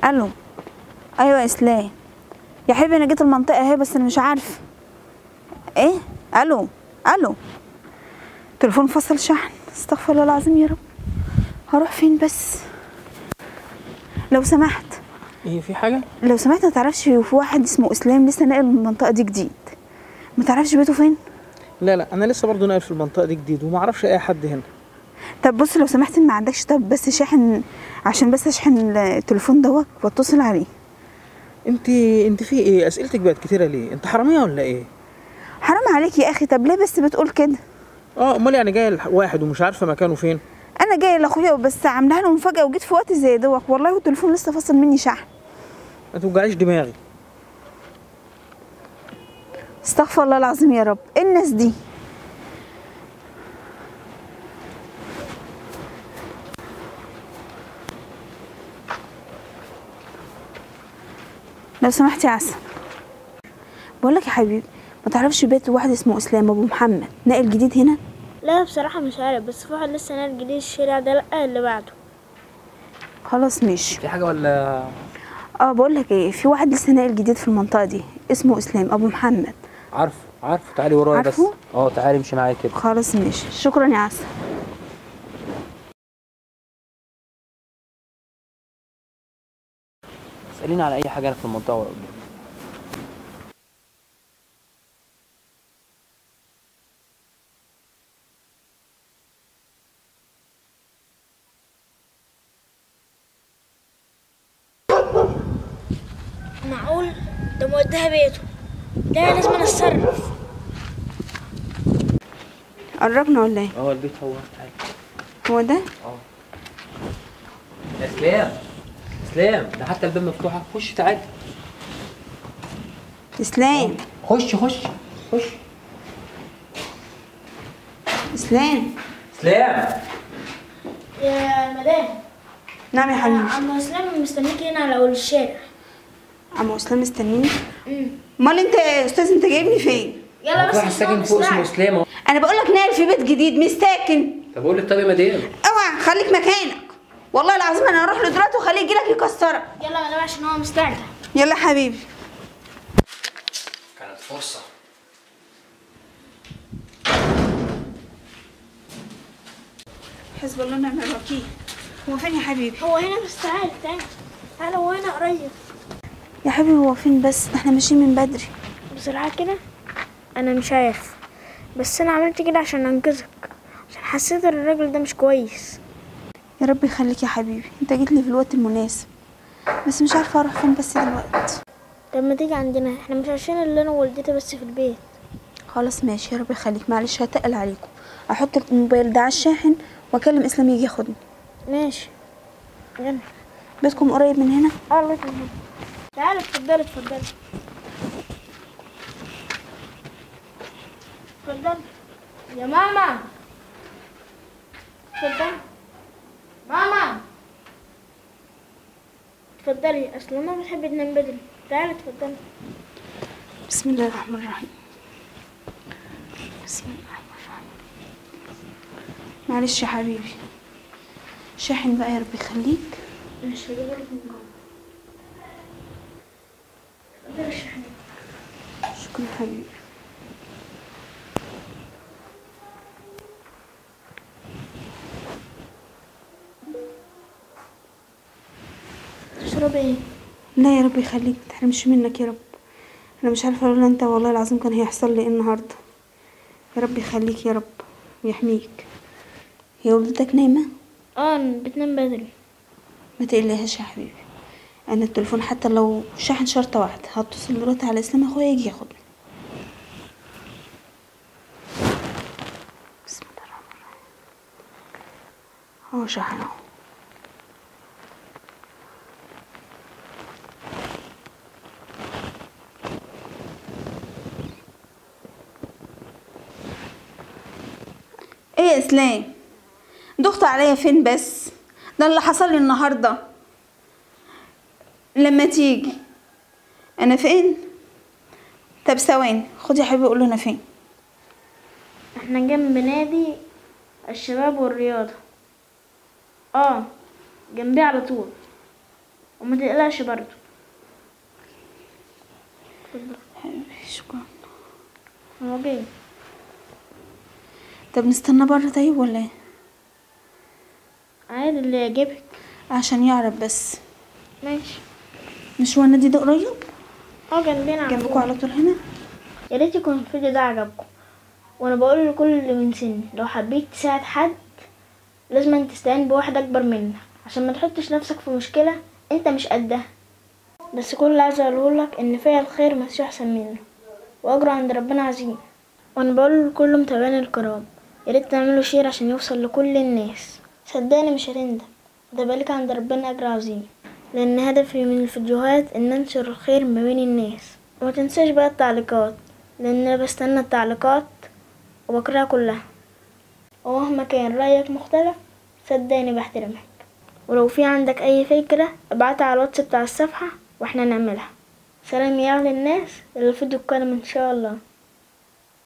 الو ايوه يا اسلام يا حبيبي انا جيت المنطقه اهي بس انا مش عارفه ايه الو الو تليفون فصل شحن استغفر الله العظيم يا رب هروح فين بس لو سمحت ايه في حاجه لو سمحت ما تعرفش في واحد اسمه اسلام لسه ناقل من المنطقه دي جديد ما تعرفش بيته فين لا لا انا لسه برضو ناقل في المنطقه دي جديد وما اعرفش اي حد هنا طب بص لو سمحت ما عندكش طب بس شاحن عشان بس اشحن التليفون دوت واتصل عليه انت انت في ايه اسئلتك بقت كتيره ليه انت حراميه ولا ايه حرام عليك يا اخي طب ليه بس بتقول كده اه امال يعني جاي واحد ومش عارفه مكانه فين انا جايه لاخويا بس عاملاها له مفاجاه وجيت في وقت زي دوت والله والتليفون لسه فاصل مني شحن ما توجعيش دماغي استغفر الله العظيم يا رب ايه الناس دي لو سمحت يا عسل بقول لك يا حبيبي ما تعرفش بيت واحد اسمه اسلام ابو محمد ناقل جديد هنا لا بصراحة مش عارف بس في واحد لسه نازل جديد الشارع ده لأ اللي بعده خلاص ماشي في حاجه ولا اه بقول لك ايه في واحد لسه ناقل جديد في المنطقه دي اسمه اسلام ابو محمد عارفه عارفه تعالي ورايا بس عارفه؟ اه تعالي امشي معايا كده خلاص ماشي شكرا يا عسل اساليني على اي حاجه انا في المنطقه ولا قدام معقول ده موديها بيته لا لازم أنا اتصرف قربنا ولا ايه اه البيت هو تعالي هو ده اسلام اسلام ده حتى الباب مفتوحه خش تعالي اسلام خش خش خش اسلام اسلام يا مدام نعم يا حبيبي عم اسلام مستنيك هنا على اول الشارع عم اسلام مستنيني امال انت يا استاذ انت جايبني فين يلا بس واحد ساكن فوق اسمه اسلام اهو انا بقول لك ناقل في بيت جديد مش ساكن طب اقول لك طب يا مدام اوعى خليك مكانك والله العظيم انا هروح له دلوقتي واخليه يجيلك يكسرك يلا يا مدام عشان هو مستعجل يلا يا حبيبي كانت فرصه حسب الله ونعم الوكيل هو فين يا حبيبي هو هنا بس تعالى تعالى تعالى هو هنا قريب يا حبيبي هو فين بس احنا ماشيين من بدري بصراحة كده أنا مش عارف بس أنا عملت كده عشان أنقذك عشان حسيت إن الراجل ده مش كويس يا رب يخليك يا حبيبي انت جيت لي في الوقت المناسب بس مش عارفه اروح فين بس دلوقتي طب ما تيجي عندنا احنا مش عايشين إلا أنا ووالدتي بس في البيت خلاص ماشي يا رب يخليك معلش هتقل عليكم احط الموبايل ده على الشاحن واكلم اسلام يجي ياخدني ماشي يلا بيتكم قريب من هنا اه الله يكرمك تعالى اتفضلي اتفضلي اتفضلي يا ماما اتفضلي ماما اتفضلي اصل ماما بتحب تنام بدري تعالي اتفضلي بسم الله الرحمن الرحيم بسم الله الرحمن الرحيم معلش يا حبيبي شاحن بقى يا رب يخليك مش هجيبلك من جوه اتفضلي الشحن شكرا حبيبي تشربي ايه لا يا رب يخليك متحرمش منك يا رب انا مش عارفه لولا انت والله العظيم كان هيحصل لي ايه النهارده يا رب يخليك يا رب ويحميك هي والدتك نايمه اه بتنام بدري ما تقلقهاش يا حبيبي انا التليفون حتى لو شاحن شرطه واحده هتصل دلوقتي على اسلام اخويا يجي ياخدني بسم الله الرحمن الرحيم اهو شاحن اهو ايه يا اسلام ضغط عليا فين بس ده اللي حصل لي النهارده لما تيجي انا فين طب ثواني خد يا حبيبي قول له انا فين احنا جنب نادي الشباب والرياضة اه جنبي على طول وما تقلقش برضو شكرا هو جاي طب نستنى بره طيب ولا ايه عادي اللي يعجبك عشان يعرف بس ماشي مش هو النادي ده قريب اه جنبنا على جنبكم طول. على طول هنا يا ريت يكون الفيديو ده عجبكم وانا بقول لكل اللي من سني لو حبيت تساعد حد لازم تستعين بواحد اكبر منك عشان ما تحطش نفسك في مشكلة انت مش قدها بس كل اللي عايزه اقوله لك ان فعل الخير مفيش احسن منه واجره عند ربنا عظيم وانا بقول لكل متابعين الكرام يا ريت تعملوا شير عشان يوصل لكل الناس صدقني مش هتندم ده بالك عند ربنا اجر عظيم لان هدفي من الفيديوهات ان انشر الخير ما بين الناس وما تنساش بقى التعليقات لان انا بستنى التعليقات وبقراها كلها ومهما كان رايك مختلف صدقني بحترمك ولو في عندك اي فكرة ابعتها على الواتس بتاع الصفحة واحنا نعملها سلام يا اهل الناس الفيديو القادم ان شاء الله